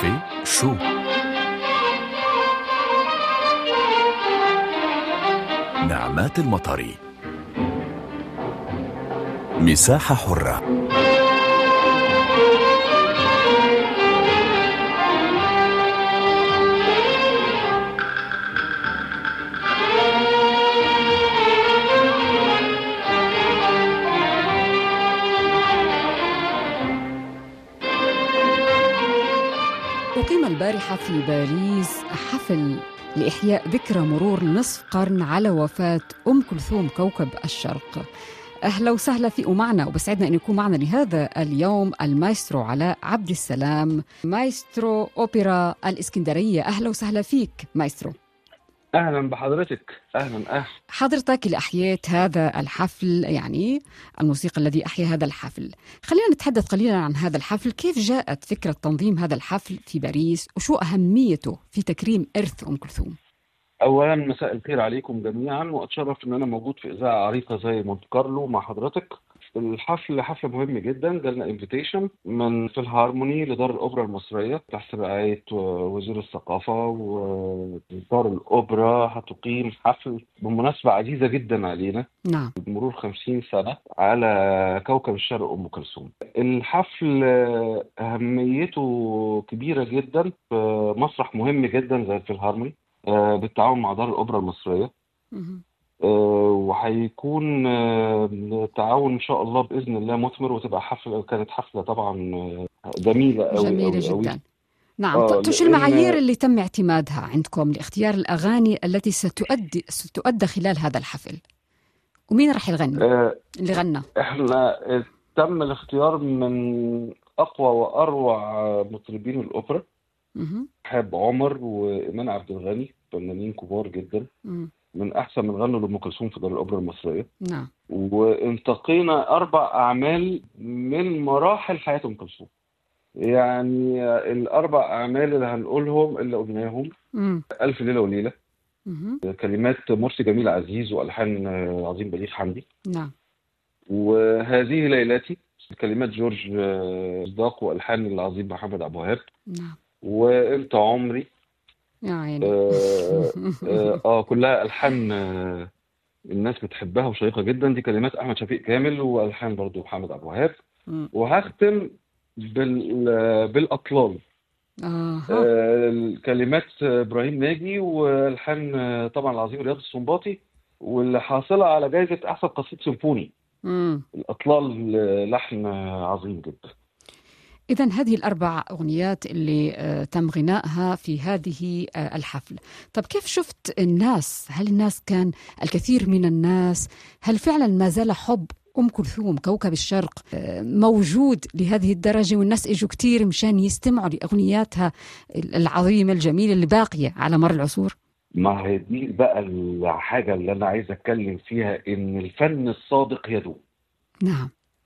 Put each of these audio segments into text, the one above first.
كافيه شو نعمات المطري مساحة حرة أقيم البارحة في باريس حفل لإحياء ذكرى مرور نصف قرن على وفاة أم كلثوم كوكب الشرق أهلا وسهلا في ومعنا وبسعدنا أن يكون معنا لهذا اليوم المايسترو علاء عبد السلام مايسترو أوبرا الإسكندرية أهلا وسهلا فيك مايسترو اهلا بحضرتك اهلا اهلا حضرتك اللي أحييت هذا الحفل يعني الموسيقى الذي أحيا هذا الحفل خلينا نتحدث قليلا عن هذا الحفل كيف جاءت فكرة تنظيم هذا الحفل في باريس وشو أهميته في تكريم إرث أم كلثوم اولا مساء الخير عليكم جميعا واتشرف ان انا موجود في اذاعه عريقه زي مونت كارلو مع حضرتك الحفل حفل مهم جدا جالنا انفيتيشن من في الهارموني لدار الاوبرا المصريه تحت رعايه وزير الثقافه ودار الاوبرا هتقيم حفل بمناسبه عزيزه جدا علينا نعم بمرور 50 سنه على كوكب الشرق ام كلثوم. الحفل اهميته كبيره جدا في مسرح مهم جدا زي في الهارموني آه، بالتعاون مع دار الاوبرا المصريه مهم. آه، وهيكون آه، تعاون ان شاء الله باذن الله مثمر وتبقى حفله كانت حفله طبعا آه، جميله قوي جميلة قوي قوي جدا نعم آه، طيب شو لأن- المعايير اللي تم اعتمادها عندكم لاختيار الأغاني التي ستؤدي ستؤدى خلال هذا الحفل ومين راح يغني آه، اللي غنى احنا آه، تم الاختيار من اقوى واروع آه، مطربين الاوبرا مهم. حاب عمر وايمان عبد الغني فنانين كبار جدا مم. من احسن من غنوا لام كلثوم في دار الاوبرا المصريه نعم وانتقينا اربع اعمال من مراحل حياه ام كلثوم يعني الاربع اعمال اللي هنقولهم اللي قلناهم مم. الف ليله وليله مهم. كلمات مرسي جميل عزيز والحان عظيم بليغ حمدي نعم وهذه ليلتي كلمات جورج صداق والحان العظيم محمد عبد الوهاب نعم وانت عمري يا عيني اه, آه, اه كلها الحان آه، الناس بتحبها وشيقه جدا دي كلمات احمد شفيق كامل والحان برضو محمد عبد الوهاب مم. وهختم بال بالاطلال آه. آه، كلمات ابراهيم ناجي والحان آه، طبعا العظيم رياض السنباطي واللي حاصله على جائزه احسن قصيد سيمفوني مم. الاطلال آه، لحن آه، عظيم جدا إذا هذه الأربع أغنيات اللي آه، تم غنائها في هذه آه، الحفل طب كيف شفت الناس هل الناس كان الكثير من الناس هل فعلا ما زال حب أم كلثوم كوكب الشرق آه، موجود لهذه الدرجة والناس إجوا كثير مشان يستمعوا لأغنياتها العظيمة الجميلة اللي باقية على مر العصور ما هي دي بقى الحاجه اللي انا عايز اتكلم فيها ان الفن الصادق يدوم نعم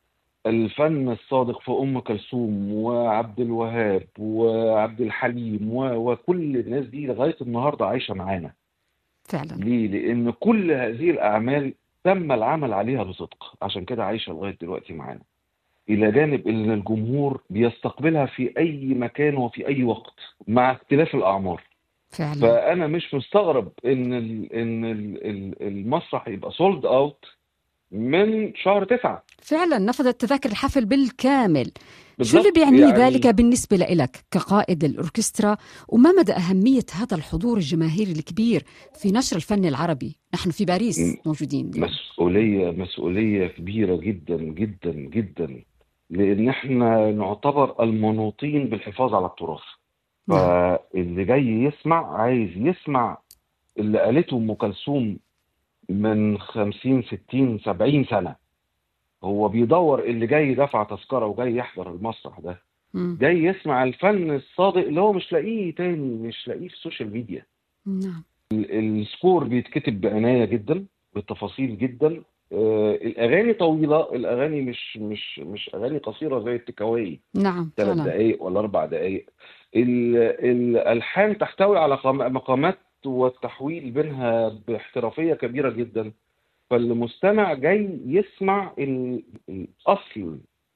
الفن الصادق في ام كلثوم وعبد الوهاب وعبد الحليم و... وكل الناس دي لغايه النهارده عايشه معانا فعلا ليه؟ لان كل هذه الاعمال تم العمل عليها بصدق عشان كده عايشه لغايه دلوقتي معانا الى جانب ان الجمهور بيستقبلها في اي مكان وفي اي وقت مع اختلاف الاعمار فعلا فانا مش مستغرب ان ال... ان ال... ال- المسرح يبقى سولد اوت من شهر تسعة فعلا نفذت تذاكر الحفل بالكامل شو بالظبط. اللي بيعنيه يعني ذلك بالنسبة لك كقائد الأوركسترا وما مدى أهمية هذا الحضور الجماهيري الكبير في نشر الفن العربي نحن في باريس م- موجودين يعني. مسؤولية مسؤولية كبيرة جدا جدا جدا لأن احنا نعتبر المنوطين بالحفاظ على التراث نعم. فاللي جاي يسمع عايز يسمع اللي قالته أم كلثوم من 50 60 70 سنة هو بيدور اللي جاي دفع تذكرة وجاي يحضر المسرح ده مم. جاي يسمع الفن الصادق اللي هو مش لاقيه تاني مش لاقيه في السوشيال ميديا نعم ال- السكور بيتكتب بعناية جدا بالتفاصيل جدا آه، الأغاني طويلة الأغاني مش مش مش أغاني قصيرة زي التكاوي نعم ثلاث فعلا دقايق ولا أربع دقايق ال- الألحان تحتوي على قام- مقامات والتحويل بينها باحترافية كبيرة جدا فالمستمع جاي يسمع ال- الأصل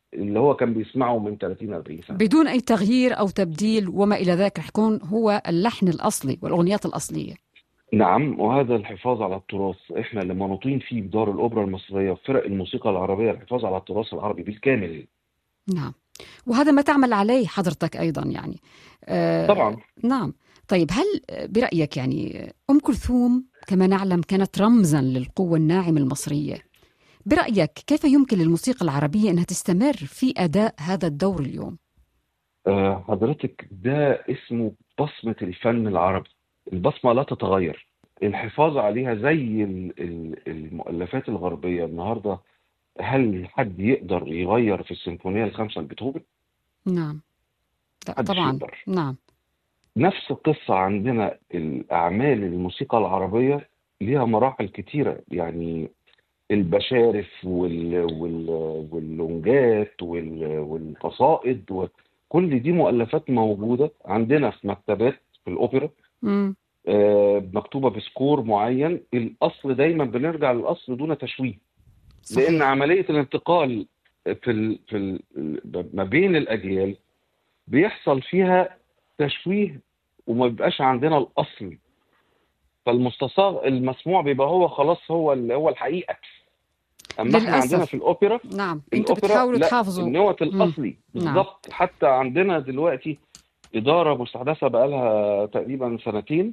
اللي هو كان بيسمعه من 30 40 سنه بدون أي تغيير أو تبديل وما إلى ذلك رح يكون هو اللحن الأصلي والأغنيات الأصلية نعم وهذا الحفاظ على التراث احنا اللي منوطين فيه بدار الاوبرا المصريه وفرق الموسيقى العربيه الحفاظ على التراث العربي بالكامل نعم وهذا ما تعمل عليه حضرتك أيضا يعني آه طبعا نعم طيب هل برأيك يعني أم كلثوم كما نعلم كانت رمزا للقوة الناعمة المصرية برأيك كيف يمكن للموسيقى العربية أنها تستمر في أداء هذا الدور اليوم؟ آه، حضرتك ده اسمه بصمة الفن العربي البصمة لا تتغير الحفاظ عليها زي ال- ال- المؤلفات الغربية النهاردة هل حد يقدر يغير في السيمفونية الخامسة لبيتهوفن؟ نعم لا محدش طبعا يقدر. نعم نفس القصة عندنا الأعمال الموسيقى العربية ليها مراحل كتيرة يعني البشارف وال... وال... واللونجات وال... والقصائد وكل دي مؤلفات موجودة عندنا في مكتبات في الأوبرا مم. آه، مكتوبة بسكور معين الأصل دايما بنرجع للأصل دون تشويه صحيح. لأن عملية الانتقال في ال... في ال... ما بين الأجيال بيحصل فيها تشويه وما بيبقاش عندنا الأصل فالمستصاغ المسموع بيبقى هو خلاص هو ال... هو الحقيقة أما احنا للأسف. عندنا في الأوبرا نعم انتوا الأوبرا بتحاولوا لا تحافظوا النوت الأصلي نعم. بالظبط حتى عندنا دلوقتي إدارة مستحدثة بقالها تقريبا سنتين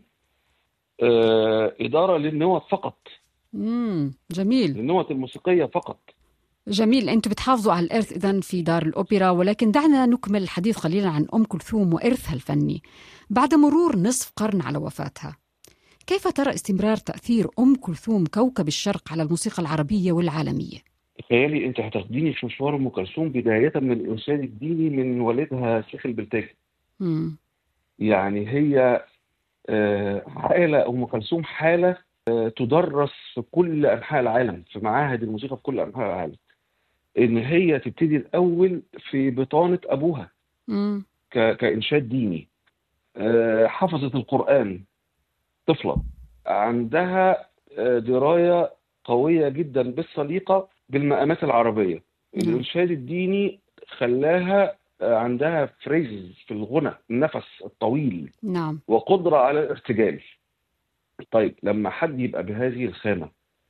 آه، إدارة للنوت فقط مم. جميل للنوت الموسيقية فقط جميل انتم بتحافظوا على الارث اذا في دار الاوبرا ولكن دعنا نكمل الحديث قليلا عن ام كلثوم وارثها الفني بعد مرور نصف قرن على وفاتها كيف ترى استمرار تاثير ام كلثوم كوكب الشرق على الموسيقى العربيه والعالميه تخيلي انت هتاخديني في مشوار ام كلثوم بدايه من الانشاد الديني من والدها الشيخ البلتاجي مم. يعني هي آه، حاله ام كلثوم حاله آه، تدرس في كل انحاء العالم في معاهد الموسيقى في كل انحاء العالم ان هي تبتدي الاول في بطانه ابوها مم. ك- كإنشاد ديني آه، حفظت القرآن طفلة عندها آه، دراية قوية جدا بالسليقة بالمقامات العربية نعم. الإنشاد الديني خلاها آه، عندها فريز في الغنى النفس الطويل نعم وقدرة على الارتجال طيب لما حد يبقى بهذه الخامة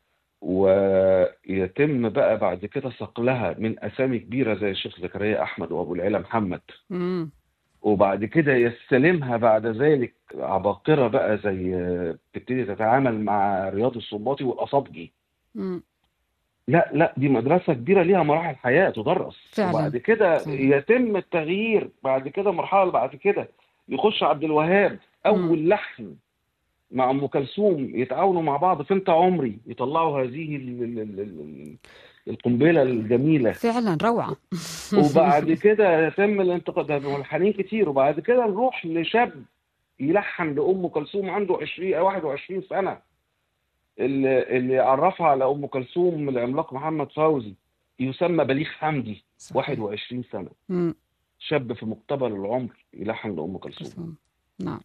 ويتم بقى بعد كده صقلها من أسامي كبيرة زي الشيخ زكريا أحمد وأبو العلا محمد مم. وبعد كده يستلمها بعد ذلك عباقرة بقى زي تبتدي تتعامل مع رياض السنباطي والأصابجي مم. لا لا دي مدرسة كبيرة ليها مراحل حياة تدرس فعلا. وبعد كده فعلا. يتم التغيير بعد كده مرحلة بعد كده يخش عبد الوهاب أول لحن مع أم كلثوم يتعاونوا مع بعض في أنت عمري يطلعوا هذه ال- ال- ال- ال- القنبلة الجميلة فعلا روعه وبعد كده يتم الانتقاد ده ملحنين كتير وبعد كده نروح لشاب يلحن لأم كلثوم عنده 20 أو 21 سنة اللي اللي عرفها على أم كلثوم العملاق محمد فوزي يسمى بليغ حمدي صحيح. 21 سنة مم. شاب في مقتبل العمر يلحن لأم كلثوم كلثوم. نعم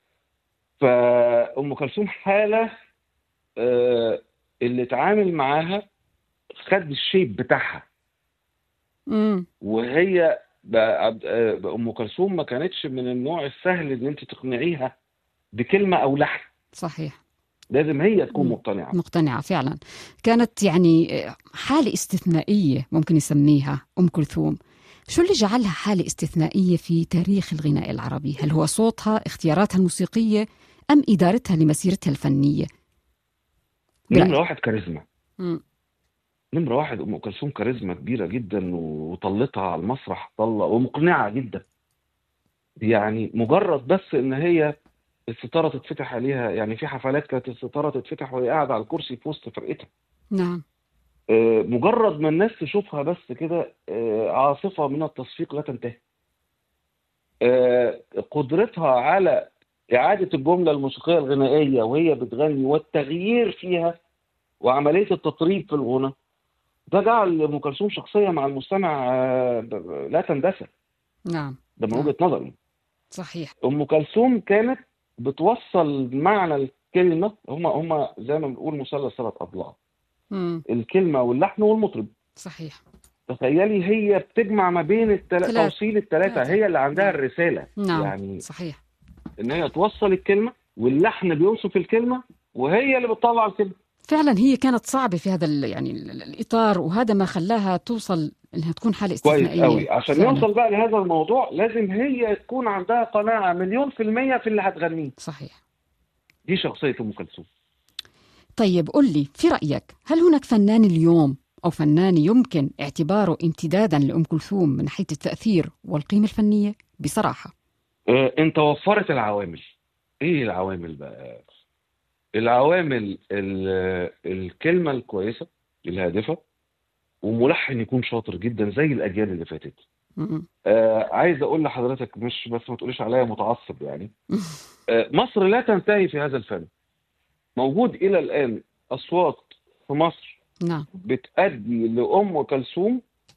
فأم كلثوم حالة آه، اللي اتعامل معاها خد الشيب بتاعها مم. وهي بقى- آه، ام كلثوم ما كانتش من النوع السهل ان انت تقنعيها بكلمه او لحن صحيح لازم هي تكون مم. مقتنعه مقتنعة فعلا كانت يعني حالة استثنائية ممكن يسميها أم كلثوم شو اللي جعلها حالة استثنائية في تاريخ الغناء العربي؟ هل هو صوتها، اختياراتها الموسيقية أم إدارتها لمسيرتها الفنية؟ برأيك؟ نمره واحد كاريزما مم. نمره واحد ام كلثوم كاريزما كبيره جدا وطلتها على المسرح طله ومقنعه جدا يعني مجرد بس ان هي الستاره تتفتح عليها يعني في حفلات كانت الستاره تتفتح وهي قاعده على الكرسي في وسط فرقتها نعم آه، مجرد ما الناس تشوفها بس كده آه، عاصفة من التصفيق لا تنتهي آه، قدرتها على إعادة الجملة الموسيقية الغنائية وهي بتغني والتغيير فيها وعملية التطريب في الغنى ده جعل أم كلثوم شخصية مع المستمع آه، ب- ب- لا تندثر نعم ده من نعم. وجهة نظري صحيح أم كلثوم كانت بتوصل معنى الكلمة هما هما زي ما بنقول مثلث ثلاث أضلاع مم. الكلمة واللحن والمطرب صحيح تخيلي هي بتجمع ما بين التلا... تلاتة. توصيل الثلاثه تلاتة. هي اللي عندها نعم. الرساله نعم يعني صحيح ان هي توصل الكلمه واللحن بيوصف الكلمه وهي اللي بتطلع الكلمه فعلا هي كانت صعبة في هذا ال- يعني ال- ال- الإطار وهذا ما خلاها توصل إنها تكون حالة كويس استثنائية قوي عشان فعلاً. يوصل بقى لهذا الموضوع لازم هي تكون عندها قناعه مليون في الميه في اللي هتغنيه صحيح دي شخصيه ام كلثوم طيب قل لي في رأيك هل هناك فنان اليوم أو فنان يمكن اعتباره امتدادا لأم كلثوم من ناحية التأثير والقيمة الفنية بصراحة آه، انت وفرت العوامل ايه العوامل بقى العوامل ال- الكلمه الكويسه الهادفه وملحن يكون شاطر جدا زي الاجيال اللي فاتت م- آه عايز اقول لحضرتك مش بس ما تقوليش عليا متعصب يعني آه مصر لا تنتهي في هذا الفن موجود الى الان اصوات في مصر نعم بتأدي لأم كلثوم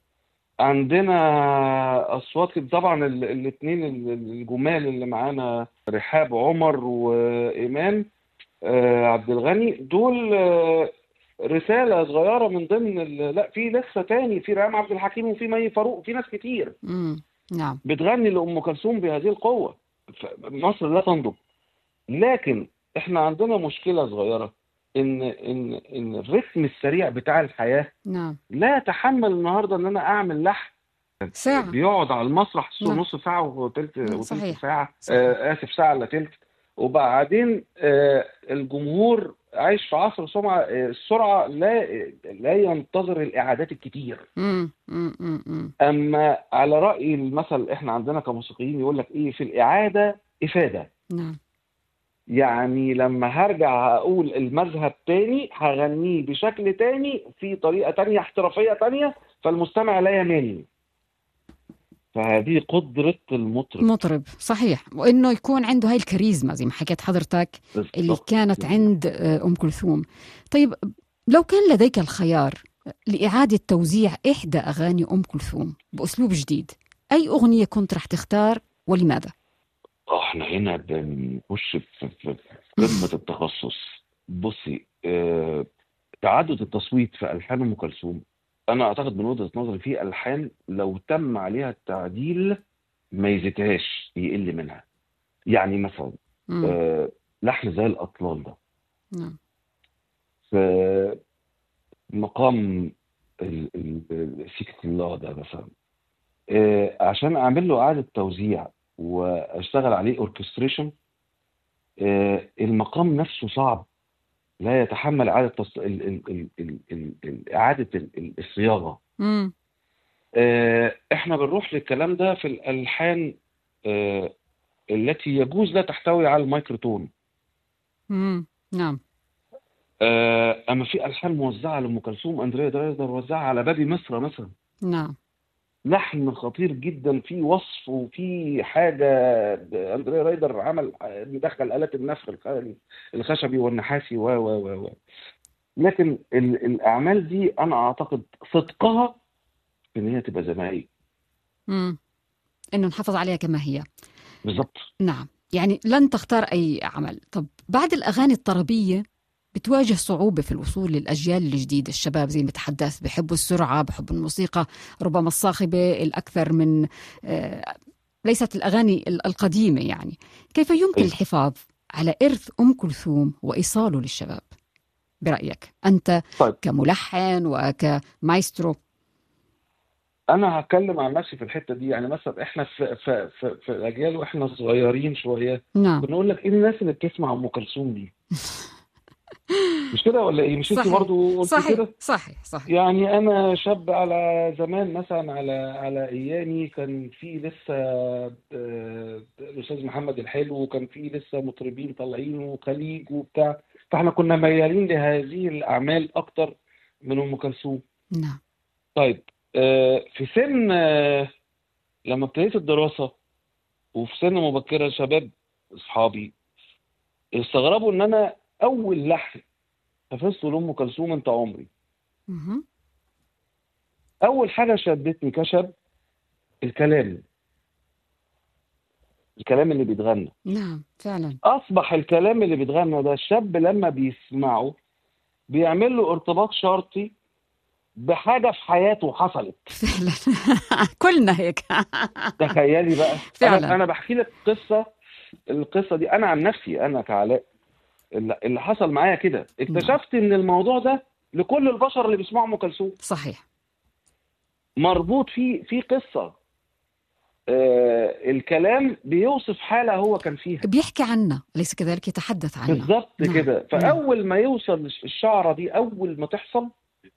عندنا أصوات طبعا الاثنين الجمال اللي معانا رحاب عمر وإيمان آه، عبد الغني دول آه، رسالة صغيرة من ضمن ال- لا في لسه تاني في ريهام عبد الحكيم وفي مي فاروق وفي ناس كتير م- نعم بتغني لأم كلثوم بهذه القوة ف- مصر لا تنضب لكن احنا عندنا مشكلة صغيرة ان ان ان الرتم السريع بتاع الحياة نعم لا يتحمل النهارده ان انا اعمل لحن ساعة بيقعد على المسرح نعم. نص ساعة وتلت نعم، وتلت صحيح. ساعة صحيح. آه آسف ساعة إلا تلت وبعدين آه الجمهور عايش في عصر سمعة آه السرعة لا لا ينتظر الإعادات الكتير م- م- م- م. أما على رأي المثل إحنا عندنا كموسيقيين يقول لك إيه في الإعادة إفادة نعم يعني لما هرجع اقول المذهب تاني هغنيه بشكل تاني في طريقة تانية احترافية تانية فالمستمع لا يمل فهذه قدرة المطرب مطرب صحيح وانه يكون عنده هاي الكاريزما زي ما حكيت حضرتك اللي بالضبط. كانت عند آه، ام كلثوم طيب لو كان لديك الخيار لاعاده توزيع احدى اغاني ام كلثوم باسلوب جديد اي اغنيه كنت رح تختار ولماذا آه، احنا هنا بنخش في في- في قمة التخصص بصي آه، تعدد التصويت في ألحان أم كلثوم أنا أعتقد من وجهة نظري في ألحان لو تم عليها التعديل ما يزيدهاش يقل منها يعني مثلا مم. آه، لحن زي الأطلال ده نعم في مقام ال- ال- ال- سكة الله ده مثلا آه، عشان اعمل له اعاده توزيع واشتغل عليه اوركستريشن المقام نفسه صعب لا يتحمل اعاده تص... ال... ال... ال... ال... ال... ال... اعاده ال... ال- الصياغه مم. آه، احنا بنروح للكلام ده في الالحان آه، التي يجوز لا تحتوي على الميكروتون مم. نعم آه، اما في الحان موزعه لام كلثوم اندريا درايدر وزعها على بابي مصر مثلا نعم لحن خطير جدا فيه وصف وفيه حاجه اندريا رايدر عمل بيدخل آلات النفخ الخ- الخشبي والنحاسي و و و و لكن ال- الاعمال دي انا اعتقد صدقها ان هي تبقى زي ما هي مم. انه نحافظ عليها كما هي بالظبط نعم يعني لن تختار أي عمل طب بعد الأغاني الطربية بتواجه صعوبة في الوصول للأجيال الجديدة الشباب زي ما تحدثت بحبوا السرعة بحبوا الموسيقى ربما الصاخبة الأكثر من آه، ليست الأغاني ال- القديمة يعني كيف يمكن أي. الحفاظ على إرث أم كلثوم وإيصاله للشباب برأيك أنت طيب. كملحن وكمايسترو انا هتكلم عن نفسي في الحته دي يعني مثلا احنا في في في, في الاجيال واحنا صغيرين شويه نعم بنقول لك ايه الناس اللي بتسمع ام كلثوم دي مش كده ولا ايه مش انت صحيح. برضه قلت صحيح كده صحيح صحيح يعني انا شاب على زمان مثلا على على ايامي كان في لسه آه، الاستاذ محمد الحلو وكان في لسه مطربين طالعين وخليج وبتاع فاحنا كنا ميالين لهذه الاعمال اكتر من ام كلثوم نعم طيب آه، في سن آه، لما ابتديت الدراسه وفي سن مبكره شباب اصحابي استغربوا ان انا اول لحن حفظته لام كلثوم انت عمري مهم. اول حاجه شدتني كشاب الكلام الكلام اللي بيتغنى نعم فعلا اصبح الكلام اللي بيتغنى ده الشاب لما بيسمعه بيعمل له ارتباط شرطي بحاجه في حياته حصلت فعلا كلنا هيك تخيلي بقى فعلا. انا, أنا بحكي لك قصه القصه دي انا عن نفسي انا كعلاء اللي اللي حصل معايا كده اكتشفت ان الموضوع ده لكل البشر اللي بيسمعوا ام كلثوم صحيح مربوط فيه في قصه آه الكلام بيوصف حاله هو كان فيها بيحكي عنا ليس كذلك يتحدث عنا بالظبط نعم. كده فاول ما يوصل الشعره دي اول ما تحصل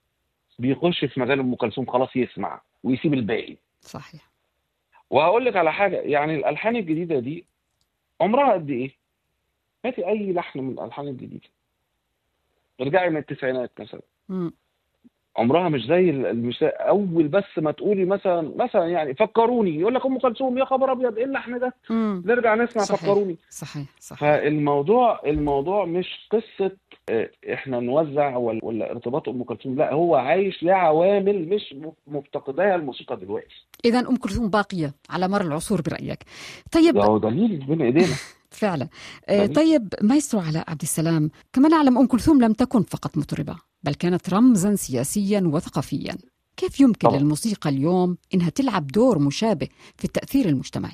بيخش في مجال ام كلثوم خلاص يسمع ويسيب الباقي صحيح وهقول لك على حاجه يعني الالحان الجديده دي عمرها قد ايه؟ هاتي اي لحن من الالحان الجديده ارجعي من التسعينات مثلا مم. عمرها مش زي ال- المش اول بس ما تقولي مثلا مثلا يعني فكروني يقول لك ام كلثوم يا خبر ابيض ايه اللحن ده؟ مم. نرجع نسمع صحيح. فكروني صحيح صحيح فالموضوع الموضوع مش قصه آه، احنا نوزع ولا, ولا ارتباط ام كلثوم لا هو عايش ليه عوامل مش م- مفتقداها الموسيقى دلوقتي اذا ام كلثوم باقيه على مر العصور برايك طيب ده هو دليل بين ايدينا فعلا آه، جميل. طيب مايسترو علاء عبد السلام كما نعلم ام كلثوم لم تكن فقط مطربه بل كانت رمزا سياسيا وثقافيا كيف يمكن طبعا. للموسيقى اليوم انها تلعب دور مشابه في التاثير المجتمعي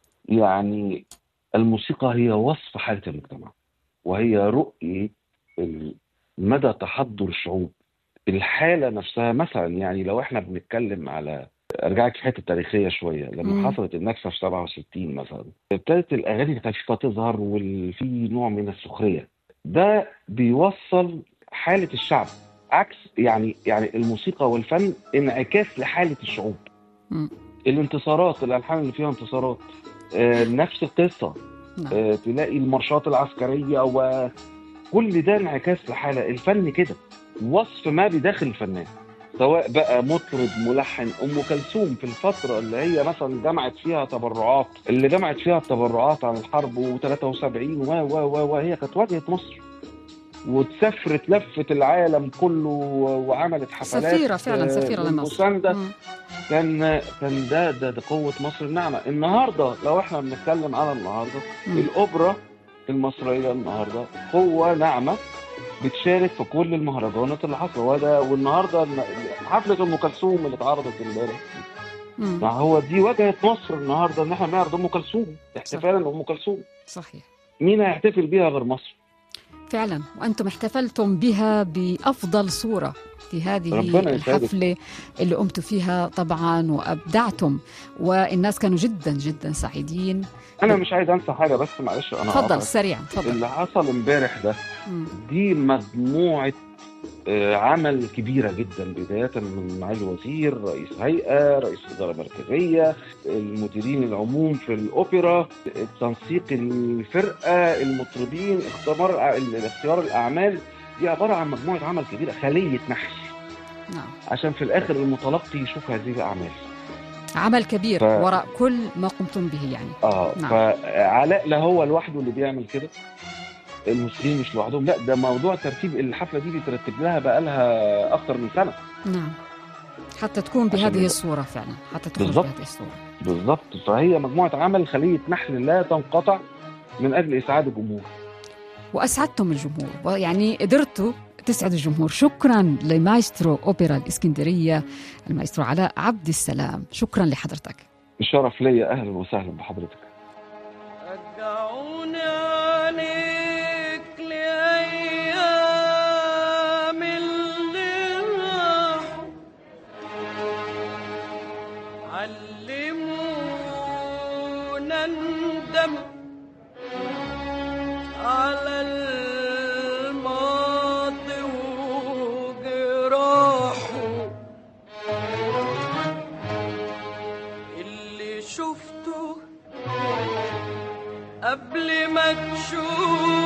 يعني الموسيقى هي وصف حالة المجتمع وهي رؤية ال- مدى تحضر الشعوب الحالة نفسها مثلا يعني لو احنا بنتكلم على ارجعك في حته تاريخيه شويه لما مم. حصلت النكسه في 67 مثلا ابتدت الاغاني الخفيفه تظهر وفي نوع من السخريه ده بيوصل حاله الشعب عكس يعني يعني الموسيقى والفن انعكاس لحاله الشعوب مم. الانتصارات الالحان اللي فيها انتصارات آه، نفس القصه نعم آه، تلاقي المارشات العسكريه وكل ده انعكاس لحاله الفن كده وصف ما بداخل الفنان سواء بقى مطرب ملحن ام كلثوم في الفتره اللي هي مثلا جمعت فيها تبرعات اللي جمعت فيها التبرعات عن الحرب و73 و و و وهي كانت واجهت مصر وتسافرت لفت العالم كله وعملت حفلات سفيره فعلا آه، سفيره لمصر مسانده مم. كان كان ده ده, ده قوه مصر الناعمه النهارده لو احنا بنتكلم على النهارده مم. الاوبرا المصريه النهارده قوه ناعمه بتشارك في كل المهرجانات اللي حصل وده والنهارده الن- حفله ام كلثوم اللي اتعرضت امبارح مم. ما هو دي واجهه مصر النهارده ان احنا نعرض ام كلثوم احتفالا بام كلثوم صحيح مين هيحتفل بيها غير مصر؟ فعلا وانتم احتفلتم بها بافضل صوره في هذه ربنا يسعدك. الحفله اللي قمتوا فيها طبعا وابدعتم والناس كانوا جدا جدا سعيدين انا مش عايز انسى حاجه بس معلش انا تفضل هقاطعك. سريعا تفضل اللي حصل امبارح ده مم. دي مجموعة آه، عمل كبيرة جدا بداية من معالي الوزير رئيس هيئة رئيس إدارة مركزية المديرين العموم في الأوبرا تنسيق الفرقة المطربين اختبار اختيار الأعمال دي عبارة عن مجموعة عمل كبيرة خلية نحل نعم عشان في الآخر المتلقي يشوف هذه الأعمال عمل كبير ف- وراء كل ما قمتم به يعني اه نعم. فعلاء لا هو لوحده اللي بيعمل كده المسلمين مش لوحدهم لا ده موضوع ترتيب الحفله دي بيترتب لها بقى لها اكتر من سنه نعم حتى تكون عشان بهذه يبقى- الصوره فعلا حتى تكون بالضبط. بهذه الصوره بالظبط فهي مجموعه عمل خليه نحل لا تنقطع من اجل اسعاد الجمهور واسعدتم الجمهور ويعني قدرتوا تسعد الجمهور شكرا لمايسترو اوبرا الاسكندريه المايسترو علاء عبد السلام شكرا لحضرتك الشرف ليا اهلا وسهلا بحضرتك رجعوني عليك لأيام اللي راحوا علمونا ندم على الماضي وجراحه اللي شفته قبل ما تشوف